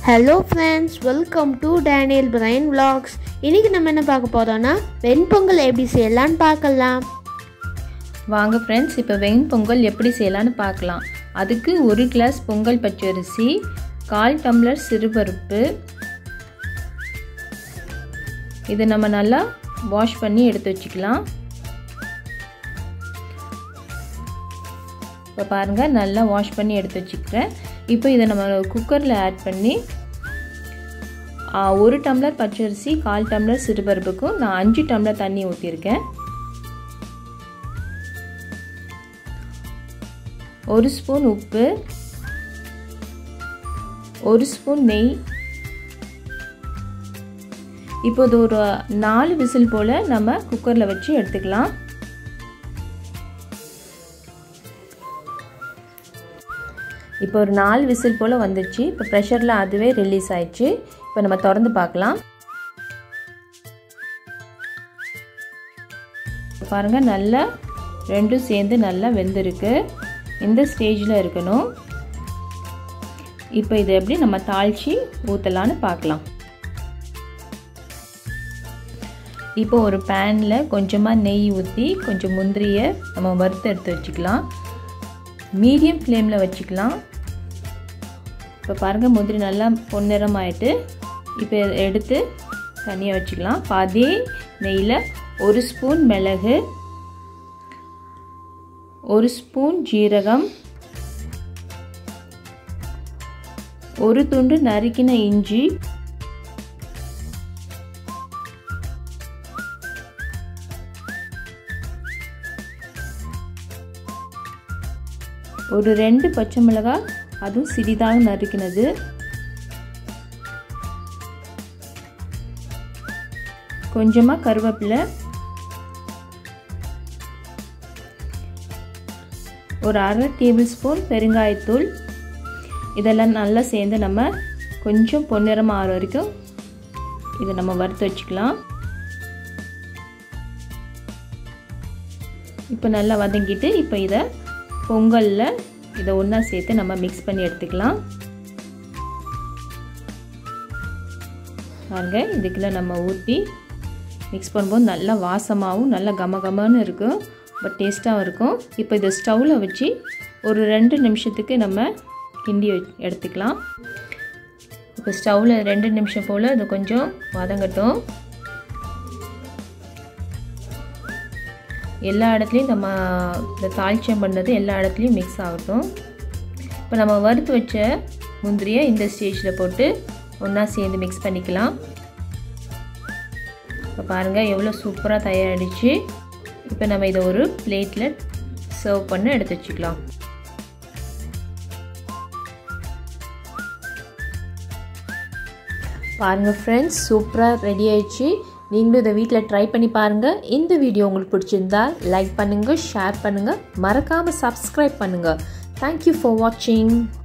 hello friends welcome to Daniel Brian vlogs இன்றைக்கி நம்ம என்ன பார்க்க போகிறோன்னா வெண்பொங்கல் எப்படி செய்யலான்னு பார்க்கலாம் வாங்க ஃப்ரெண்ட்ஸ் இப்போ வெண் பொங்கல் எப்படி செய்யலான்னு பார்க்கலாம் அதுக்கு ஒரு கிளாஸ் பொங்கல் பச்சரிசி கால் டம்ளர் சிறுபருப்பு இதை நம்ம நல்லா வாஷ் பண்ணி எடுத்து வச்சுக்கலாம் இப்போ பாருங்கள் நல்லா வாஷ் பண்ணி எடுத்து வச்சுக்கிறேன் இப்போ இதை நம்ம குக்கரில் ஆட் பண்ணி ஒரு டம்ளர் பச்சரிசி கால் டம்ளர் சிறுபருப்புக்கும் நான் அஞ்சு டம்ளர் தண்ணி ஊற்றிருக்கேன் ஒரு ஸ்பூன் உப்பு ஒரு ஸ்பூன் நெய் இப்போது ஒரு நாலு விசில் போல் நம்ம குக்கரில் வச்சு எடுத்துக்கலாம் இப்போ ஒரு நாலு விசில் போல் வந்துச்சு இப்போ ப்ரெஷரில் அதுவே ரிலீஸ் ஆயிடுச்சு இப்போ நம்ம திறந்து பார்க்கலாம் பாருங்கள் நல்லா ரெண்டும் சேர்ந்து நல்லா வெந்திருக்கு இந்த ஸ்டேஜில் இருக்கணும் இப்போ இதை எப்படி நம்ம தாளித்து ஊற்றலான்னு பார்க்கலாம் இப்போ ஒரு பேனில் கொஞ்சமாக நெய் ஊற்றி கொஞ்சம் முந்திரியை நம்ம வறுத்து எடுத்து வச்சுக்கலாம் மீடியம் ஃப்ளேமில் வச்சுக்கலாம் இப்போ பாருங்கள் முந்திரி நல்லா பொன்னிறம் ஆகிட்டு இப்போ எடுத்து தனியாக வச்சுக்கலாம் இப்போ அதே நெய்யில் ஒரு ஸ்பூன் மிளகு ஒரு ஸ்பூன் ஜீரகம் ஒரு துண்டு நறுக்கின இஞ்சி ஒரு ரெண்டு பச்சை மிளகாய் அதுவும் சிறிதாக நறுக்கினது கொஞ்சமாக கருவேப்பிலை ஒரு அரை டேபிள் ஸ்பூன் பெருங்காயத்தூள் இதெல்லாம் நல்லா சேர்ந்து நம்ம கொஞ்சம் பொன்னிறம் ஆகிற வரைக்கும் இதை நம்ம வறுத்து வச்சுக்கலாம் இப்போ நல்லா வதங்கிட்டு இப்போ இதை பொங்கலில் இதை ஒன்றா சேர்த்து நம்ம மிக்ஸ் பண்ணி எடுத்துக்கலாம் பாருங்க இதுக்குள்ள நம்ம ஊற்றி மிக்ஸ் பண்ணும்போது நல்லா வாசமாகவும் நல்லா கம கமன்னு இருக்கும் பட் டேஸ்ட்டாகவும் இருக்கும் இப்போ இதை ஸ்டவ்வில் வச்சு ஒரு ரெண்டு நிமிஷத்துக்கு நம்ம கிண்டி எடுத்துக்கலாம் இப்போ ஸ்டவ்வில் ரெண்டு நிமிஷம் போல் இது கொஞ்சம் வதங்கட்டும் எல்லா இடத்துலையும் நம்ம இந்த தாளிச்சம் பண்ணது எல்லா இடத்துலையும் மிக்ஸ் ஆகட்டும் இப்போ நம்ம வறுத்து வச்ச முந்திரியை இந்த ஸ்டேஜில் போட்டு ஒன்றா சேர்ந்து மிக்ஸ் பண்ணிக்கலாம் இப்போ பாருங்கள் எவ்வளோ சூப்பராக தயாரிச்சு இப்போ நம்ம இதை ஒரு பிளேட்டில் சர்வ் பண்ண எடுத்து வச்சுக்கலாம் பாருங்கள் ஃப்ரெண்ட்ஸ் சூப்பராக ரெடி ஆயிடுச்சு நீங்களும் இதை வீட்டில் ட்ரை பண்ணி பாருங்கள் இந்த வீடியோ உங்களுக்கு பிடிச்சிருந்தா லைக் பண்ணுங்கள் ஷேர் பண்ணுங்கள் மறக்காமல் சப்ஸ்கிரைப் பண்ணுங்கள் தேங்க்யூ ஃபார் வாட்சிங்